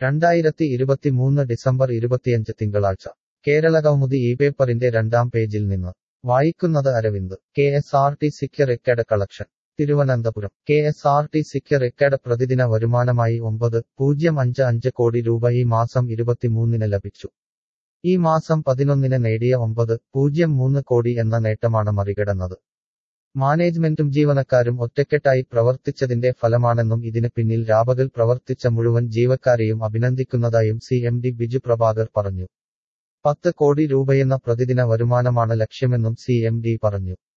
രണ്ടായിരത്തി ഇരുപത്തിമൂന്ന് ഡിസംബർ ഇരുപത്തിയഞ്ച് തിങ്കളാഴ്ച കേരള കൗമുദി ഈ പേപ്പറിന്റെ രണ്ടാം പേജിൽ നിന്ന് വായിക്കുന്നത് Aravind K S R T സിക്ക് record collection Thiruvananthapuram K S R T സിക്ക് റെക്കഡ് പ്രതിദിന വരുമാനമായി ഒമ്പത് പൂജ്യം അഞ്ച് അഞ്ച് കോടി രൂപ ഈ മാസം ഇരുപത്തിമൂന്നിന് ലഭിച്ചു ഈ മാസം പതിനൊന്നിന് നേടിയ ഒമ്പത് പൂജ്യം മൂന്ന് കോടി എന്ന നേട്ടമാണ് മറികടന്നത് മാനേജ്മെന്റും ജീവനക്കാരും ഒറ്റക്കെട്ടായി പ്രവർത്തിച്ചതിന്റെ ഫലമാണെന്നും ഇതിന് പിന്നിൽ രാപകൽ പ്രവർത്തിച്ച മുഴുവൻ ജീവക്കാരെയും അഭിനന്ദിക്കുന്നതായും C M D Biju Prabhakar പറഞ്ഞു പത്ത് കോടി രൂപയെന്ന പ്രതിദിന വരുമാനമാണ് ലക്ഷ്യമെന്നും സി എം ഡി പറഞ്ഞു